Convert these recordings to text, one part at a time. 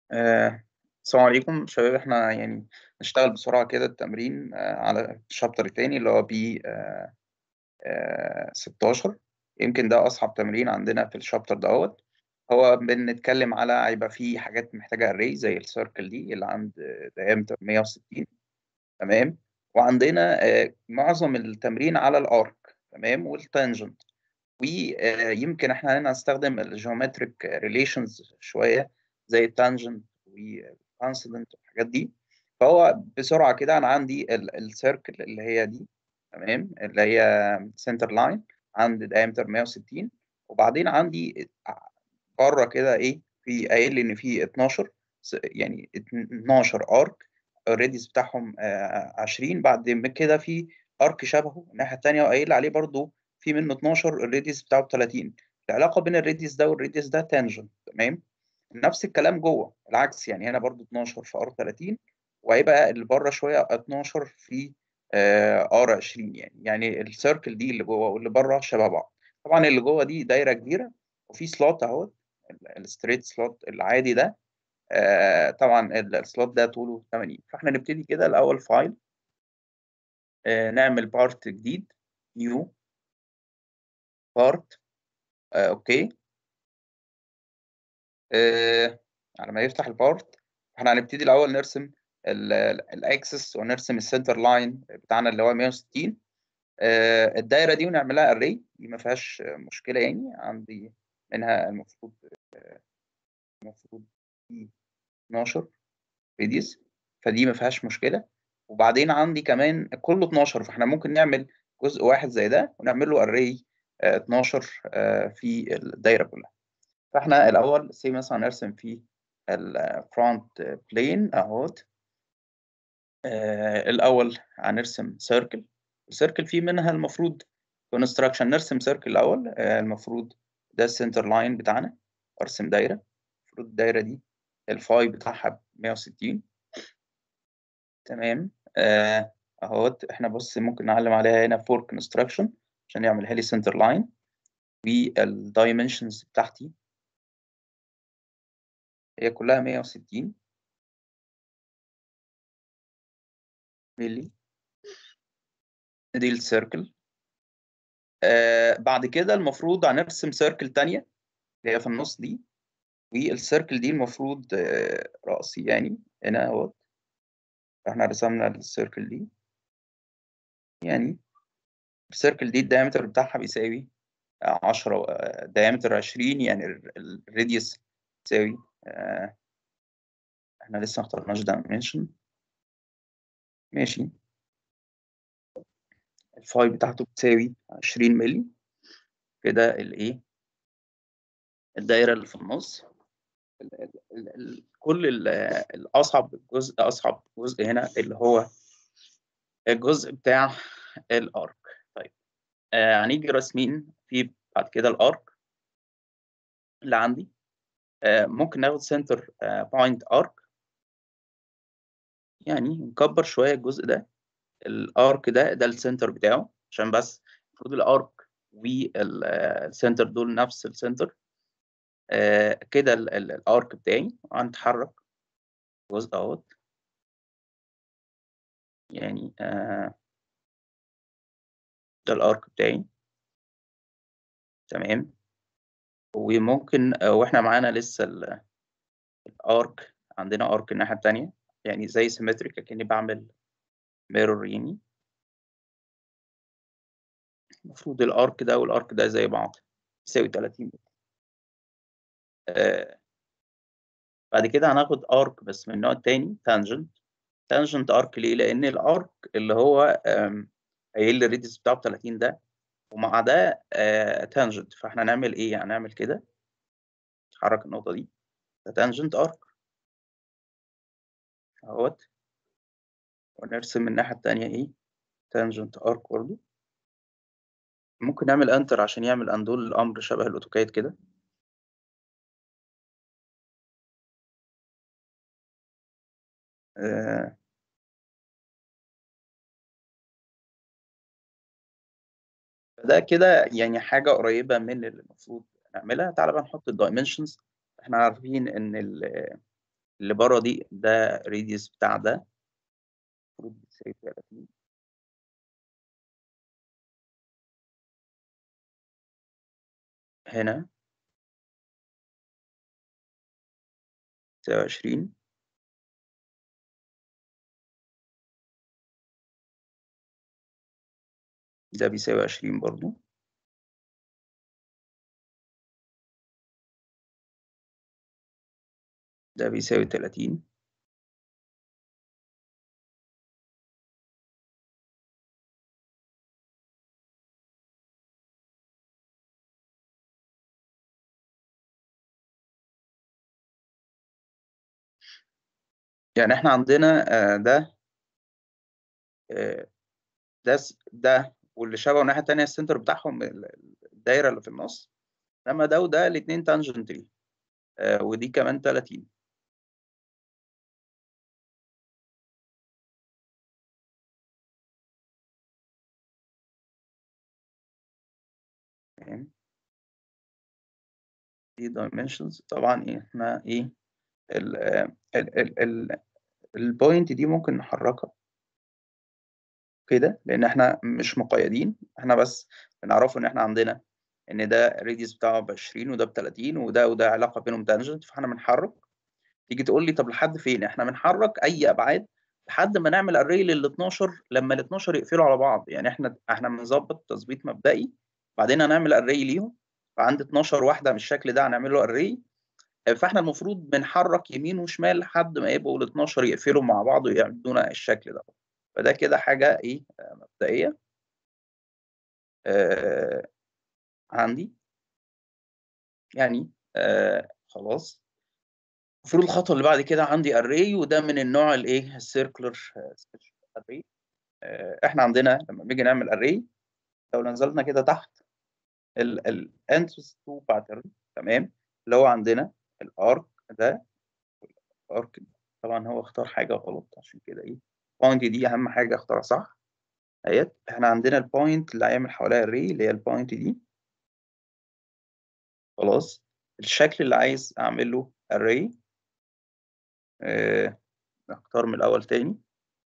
آه، السلام عليكم شباب احنا يعني نشتغل بسرعة كده التمرين آه، على الشابتر التاني اللي هو بي آه، آه، 16 يمكن ده أصعب تمرين عندنا في الشابتر دوت هو بنتكلم على هيبقى فيه حاجات محتاجة array زي السيركل دي اللي عند diameter 160 تمام وعندنا آه، معظم التمرين على الارك تمام والتانجنت ويمكن احنا هنا هنستخدم الجيومتريك ريليشنز شويه زي التانجنت والكونسيدنت والحاجات دي فهو بسرعه كده انا عندي السيركل اللي هي دي تمام اللي هي سنتر لاين عند diameter 160 وبعدين عندي بره كده ايه في قايل لي ان في 12 س- يعني 12 ارك الريديوس بتاعهم آه، 20 بعد ما كده في ارك شبهه الناحيه الثانيه وقايل عليه برضو في منه 12 الريديوس بتاعه 30 العلاقه بين الريديوس ده والريديوس ده تانجنت تمام نفس الكلام جوه العكس يعني هنا برضو 12 في ار 30 وهيبقى اللي بره شويه 12 في ار 20 يعني يعني السيركل دي اللي جوه واللي بره شبه بعض طبعا اللي جوه دي دايره كبيره وفي سلوت اهوت الستريت سلوت العادي ده آه، طبعا السلوت ده طوله 80 فاحنا نبتدي كده الاول فايل آه، نعمل بارت جديد نيو بارت اوكي آه، على ما يفتح البارت احنا هنبتدي الاول نرسم الاكسس ونرسم السنتر لاين بتاعنا اللي هو 160 آه، الدايره دي ونعملها اري دي ما فيهاش مشكله يعني عندي منها المفروض آه، المفروض دي 12 ريديوس فدي ما فيهاش مشكله وبعدين عندي كمان كله 12 فاحنا ممكن نعمل جزء واحد زي ده ونعمل له اري 12 آه، في الدايره كلها فاحنا الاول سي مثلا نرسم في الفرونت بلين اهوت آه، الاول هنرسم سيركل السيركل فيه منها المفروض كونستراكشن نرسم سيركل الاول آه، المفروض ده السنتر لاين بتاعنا ارسم دايره المفروض الدايره دي الفاي بتاعها 160 تمام آه، اهوت احنا بص ممكن نعلم عليها هنا فور كونستراكشن عشان يعملها لي سنتر لاين والدايمنشنز بتاعتي هي كلها 160 ملي دي السيركل آه بعد كده المفروض هنرسم سيركل تانية اللي هي في النص دي والسيركل دي المفروض آه رأسي يعني هنا اهوت احنا رسمنا السيركل دي يعني السيركل دي الدايمتر بتاعها بيساوي 10 دايمتر 20 يعني الراديوس تساوي آه احنا لسه ما اخترناش دايمنشن ماشي الفاي بتاعته بتساوي 20 مللي كده الايه الدايره اللي في النص ال ال ال ال كل ال الاصعب جزء اصعب جزء هنا اللي هو الجزء بتاع الارك طيب آه هنيجي راسمين في بعد كده الارك اللي عندي آه ممكن ناخد سنتر بوينت ارك يعني نكبر شويه الجزء ده الارك ده ده السنتر بتاعه عشان بس المفروض الارك والسنتر دول نفس السنتر آه كده الارك بتاعي هنتحرك جزء اهوت يعني آه ده الارك بتاعي تمام وممكن آه واحنا معانا لسه الارك عندنا ارك الناحيه التانية يعني زي سيمتريك كأني بعمل ميرور يعني المفروض الارك ده والارك ده زي بعض يساوي 30 آه بعد كده هناخد ارك بس من النوع التاني تانجنت تانجنت ارك ليه؟ لان الارك اللي هو قايل لي الريديوس بتاعه 30 ده ومع ده تانجنت فاحنا نعمل ايه؟ هنعمل كده نحرك النقطة دي ده تانجنت ارك اهوت ونرسم من الناحية التانية ايه؟ تانجنت ارك برضه ممكن نعمل انتر عشان يعمل اندول الامر شبه الاوتوكاد كده آه ده كده يعني حاجة قريبة من اللي المفروض نعملها تعالى بقى نحط الدايمنشنز احنا عارفين ان اللي بره دي ده ريديوس بتاع ده المفروض بتساوي 30 هنا تساوي 20 ده بيساوي 20 برضو ده بيساوي 30 يعني احنا عندنا آه، ده آه، ده س- ده واللي شبهه الناحيه الثانيه السنتر بتاعهم ال- الدايره اللي في النص انما ده وده الاثنين تانجنت ليه آه، ودي كمان 30 تمام دي dimensions طبعا ايه احنا ايه ال ال ال ال البوينت دي ممكن نحركها كده لان احنا مش مقيدين احنا بس بنعرفه ان احنا عندنا ان ده الريديوس بتاعه ب 20 وده ب 30 وده وده علاقه بينهم تانجنت فاحنا بنحرك تيجي تقول لي طب لحد فين احنا بنحرك اي ابعاد لحد ما نعمل اري لل 12 لما ال 12 يقفلوا على بعض يعني احنا احنا بنظبط تظبيط مبدئي بعدين هنعمل اري ليهم فعند 12 واحده من الشكل ده هنعمل له اري فاحنا المفروض بنحرك يمين وشمال لحد ما يبقوا ال 12 يقفلوا مع بعض ويعملونا الشكل ده فده كده حاجه ايه آه، مبدئيه آه عندي يعني آه خلاص المفروض الخطوه اللي بعد كده عندي اري وده من النوع الايه السيركلر اري احنا عندنا لما بنيجي نعمل اري لو نزلنا كده تحت الانترس 2 باترن تمام اللي هو عندنا الارك ده الارك طبعا هو اختار حاجه غلط عشان كده ايه البوينت دي اهم حاجه اختارها صح اهيت احنا عندنا البوينت اللي هيعمل حواليها الري اللي هي البوينت دي خلاص الشكل اللي عايز اعمل له array آه، نختار من الاول تاني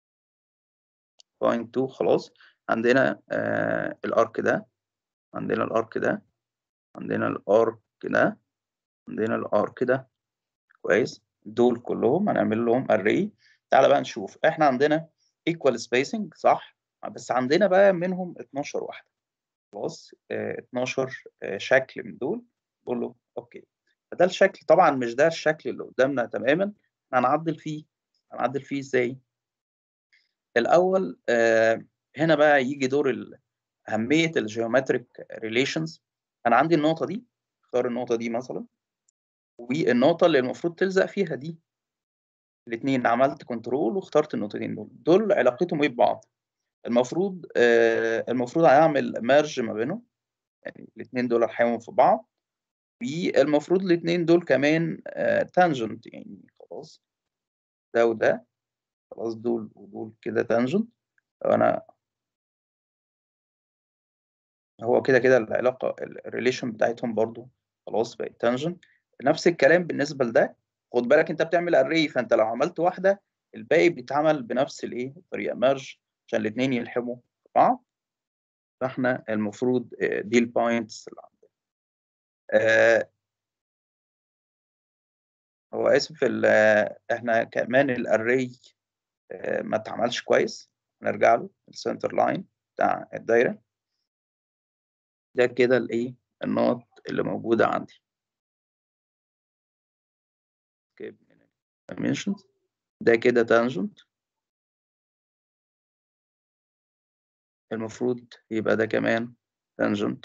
point 2 خلاص عندنا آه الارك ده عندنا الارك ده عندنا الارك ده عندنا الارك ده كويس دول كلهم هنعمل لهم array تعالى بقى نشوف احنا عندنا equal spacing صح بس عندنا بقى منهم 12 واحده خلاص آه 12 آه شكل من دول نقول له اوكي فده الشكل طبعا مش ده الشكل اللي قدامنا تماما هنعدل فيه هنعدل فيه ازاي الاول آه هنا بقى يجي دور ال- اهميه الجيومتريك ريليشنز انا عندي النقطه دي اختار النقطه دي مثلا والنقطه اللي المفروض تلزق فيها دي الاثنين عملت كنترول واخترت النقطتين دول دول علاقتهم ايه ببعض المفروض آه المفروض هعمل ميرج ما بينهم يعني الاثنين دول هيحاولوا في بعض والمفروض الاثنين دول كمان تانجنت يعني خلاص ده وده خلاص دول ودول كده تانجنت لو انا هو كده كده العلاقه الريليشن بتاعتهم برضو خلاص بقت تانجنت نفس الكلام بالنسبه لده خد بالك انت بتعمل اري فانت لو عملت واحده الباقي بيتعمل بنفس الايه الطريقه ميرج عشان الاثنين يلحموا في بعض فاحنا المفروض آه، دي البوينتس اللي عندنا آه، هو اسف ال- آه، احنا كمان الاري ما اتعملش كويس نرجع له السنتر لاين بتاع الدايره ده كده الايه النقط اللي موجوده عندي جايب من dimensions ده كده تانجنت المفروض يبقى ده كمان تانجنت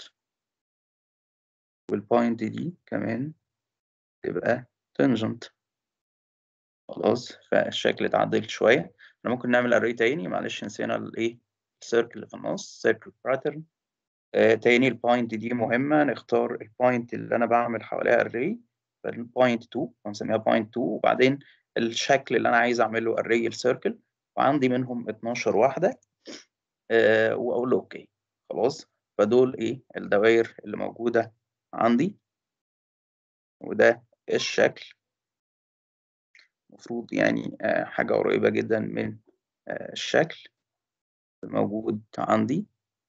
والبوينت دي كمان تبقى تانجنت خلاص فالشكل اتعدل شويه احنا ممكن نعمل اري تاني معلش نسينا الايه السيركل اللي في النص سيركل باترن آه تاني البوينت دي مهمه نختار البوينت اللي انا بعمل حواليها اري البوينت 2 هنسميها بوينت 2 وبعدين الشكل اللي انا عايز اعمله اري السيركل وعندي منهم 12 واحده آه واقول له اوكي خلاص فدول ايه الدوائر اللي موجوده عندي وده الشكل المفروض يعني آه، حاجة قريبة جدا من آه، الشكل الموجود عندي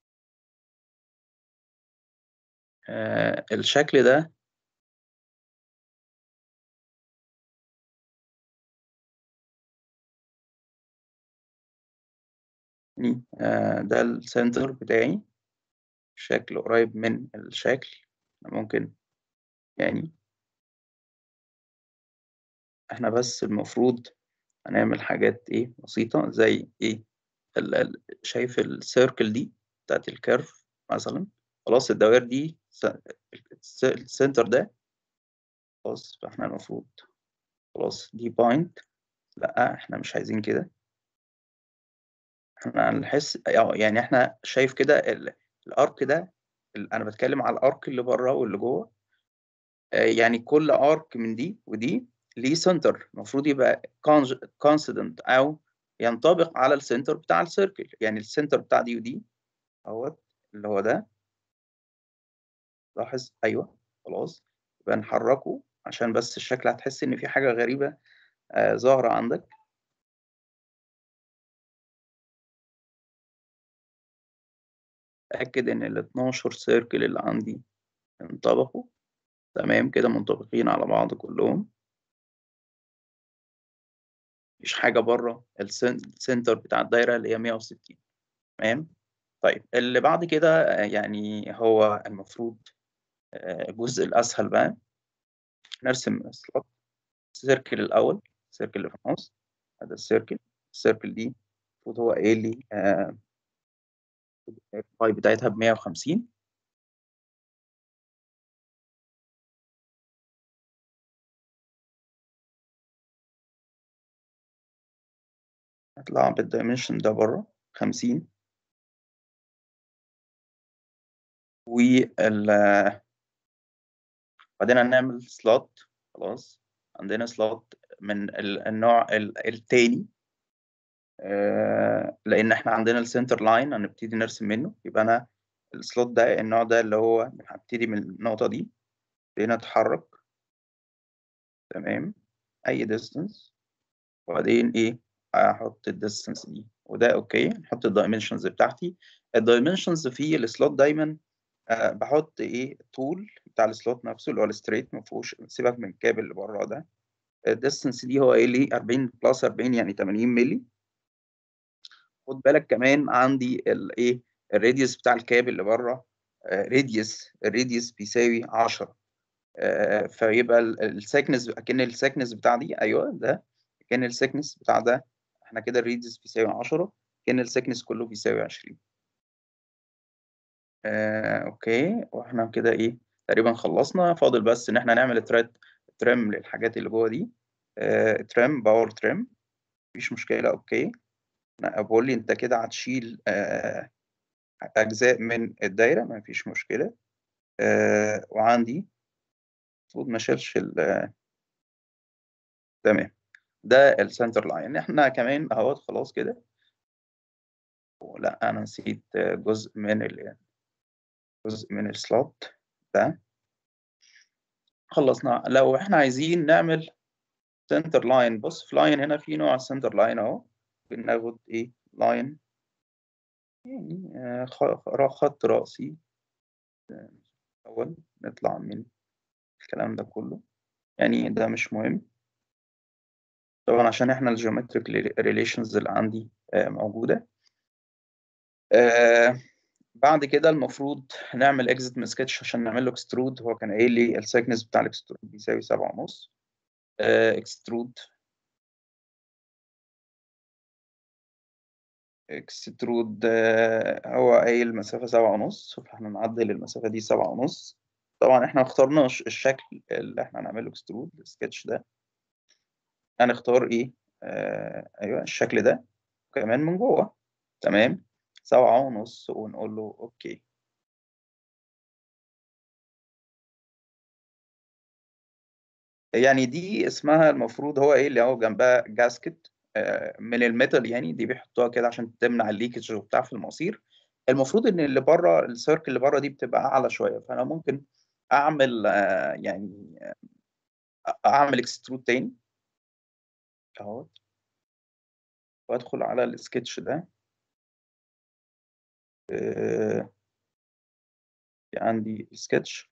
آه، الشكل ده يعني، ده السنتر بتاعي شكل قريب من الشكل ممكن يعني احنا بس المفروض هنعمل حاجات ايه بسيطة زي ايه ال ال شايف السيركل دي بتاعت الكيرف مثلا خلاص الدوائر دي السنتر ده خلاص فاحنا المفروض خلاص دي بوينت لا احنا مش عايزين كده احنا هنحس يعني احنا شايف كده الارك ده انا بتكلم على الارك اللي بره واللي جوه يعني كل ارك من دي ودي ليه سنتر المفروض يبقى كونسيدنت او ينطبق على السنتر بتاع السيركل يعني السنتر بتاع دي ودي اهوت اللي هو ده لاحظ ايوه خلاص يبقى نحركه عشان بس الشكل هتحس ان في حاجه غريبه آه ظاهره عندك اتاكد ان ال 12 سيركل اللي عندي انطبقوا تمام كده منطبقين على بعض كلهم مفيش حاجه بره السنتر بتاع الدايره اللي هي 160 تمام طيب اللي بعد كده يعني هو المفروض الجزء الاسهل بقى نرسم سلوت السيركل الاول السيركل اللي في النص هذا السيركل السيركل دي المفروض هو قايل لي الباي بتاعتها ب 150 هطلع بالدايمنشن ده بره 50 وال بعدين هنعمل سلوت خلاص عندنا سلوت من النوع التاني آه لان احنا عندنا السنتر لاين هنبتدي نرسم منه يبقى انا السلوت ده النوع ده اللي هو هبتدي من النقطة دي هنا اتحرك تمام اي ديستنس وبعدين ايه احط الديستنس دي وده اوكي نحط الدايمنشنز بتاعتي الدايمنشنز في السلوت دايما أه بحط ايه طول بتاع السلوت نفسه اللي هو الستريت ما فيهوش سيبك من الكابل اللي بره ده الديستنس دي هو ايه لي 40 بلس 40 يعني 80 مللي خد بالك كمان عندي الايه الراديوس بتاع الكابل اللي بره راديوس الراديوس بيساوي 10 أه فيبقى السكنس اكن السكنس بتاع دي ايوه ده كان السكنس بتاع ده احنا كده الراديوس بيساوي 10 كان السكنس كله بيساوي 20 آه، اوكي واحنا كده ايه تقريبا خلصنا فاضل بس ان احنا نعمل تريد تريم للحاجات اللي جوه دي آه، تريم باور تريم مفيش مشكله اوكي بقول لي انت كده هتشيل آه، اجزاء من الدايره مفيش مشكله آه، وعندي المفروض ما اشيلش تمام ده السنتر لاين احنا كمان اهوت خلاص كده لا انا نسيت جزء من ال جزء من السلوت ده خلصنا لو احنا عايزين نعمل سنتر لاين بص في لاين هنا في نوع سنتر لاين اهو بناخد ايه لاين يعني خط رأسي اول نطلع من الكلام ده كله يعني ده مش مهم طبعا عشان احنا الجيومتريك ريليشنز اللي عندي موجوده آه بعد كده المفروض نعمل اكزيت من سكتش عشان نعمل له اكسترود هو كان قايل لي السكنس بتاع الاكسترود بيساوي سبعة ونص اكسترود اكسترود هو قايل مسافة سبعة ونص فاحنا نعدل المسافة دي سبعة ونص طبعا احنا ما اخترناش الشكل اللي احنا هنعمله اكسترود السكتش ده هنختار ايه آه ايوه الشكل ده كمان من جوه تمام سبعة ونص ونقول له اوكي يعني دي اسمها المفروض هو ايه اللي هو جنبها جاسكت من الميتال يعني دي بيحطوها كده عشان تمنع الليكج وبتاع في المصير المفروض ان اللي بره السيركل اللي بره دي بتبقى اعلى شويه فانا ممكن اعمل يعني اعمل اكسترود تاني أهوّة. وأدخل على الsketch ده. آآ في عندي sketch.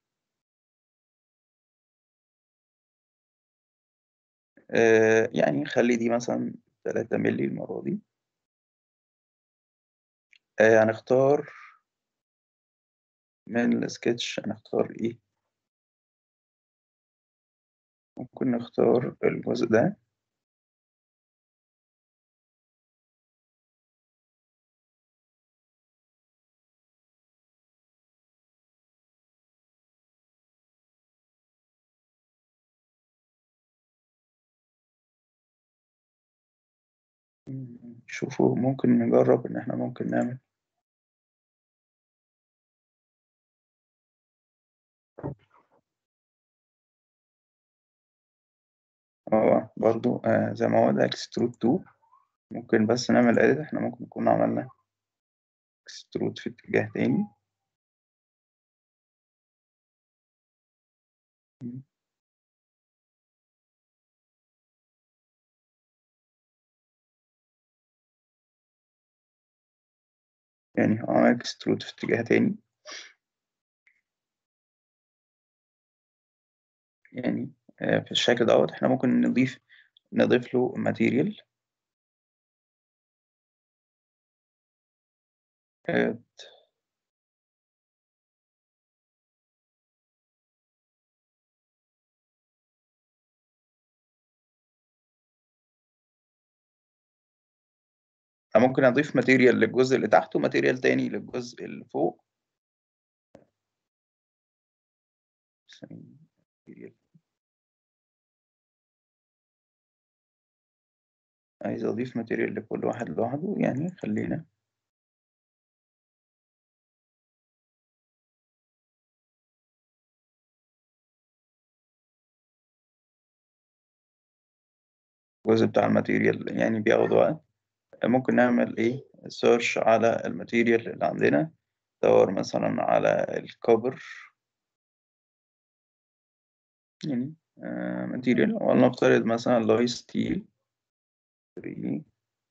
آآ يعني خلّي دي مثلًا 3 مِلّي المرّة دي. آآ هنختار من الsketch هنختار إيه؟ ممكن نختار الجزء ده. إمم، إمم. شوفوا ممكن نجرّب إن إحنا ممكن نعمل آه، برضه آآ زي ما هو ده extrude to ممكن بس نعمل edit إحنا ممكن نكون عملنا extrude في اتجاه تاني. إمم. يعني آه extrude في اتجاه تاني. يعني آآ في الشكل دوّة إحنا ممكن نضيف نضيف له material. add. أنا ممكن أضيف material للجزء اللي تحت وmaterial تاني للجزء اللي فوق. ثانية material. عايز أضيف material لكل واحد لوحده، يعني خلّينا الجزء بتاع الmaterial يعني بياخد وقت. ممكن نعمل إيه، search على الmaterial اللي عندنا، ندوّر مثلًا على الcopper. يعني آآ material ولنفترض مثلًا lye steel. 3.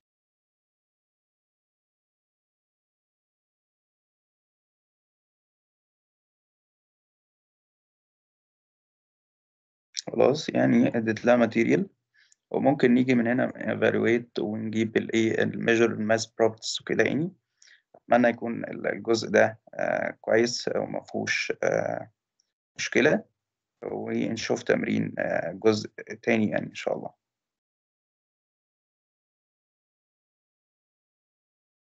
خلاص، يعني added لها material وممكن نيجي من هنا evaluate ونجيب الإيه، الmeasure الmass properties وكده يعني. أتمنى يكون ال الجزء ده آآ كويس وما فيهوش آآ مشكلة، ونشوف تمرين آآ جزء تاني يعني إن شاء الله.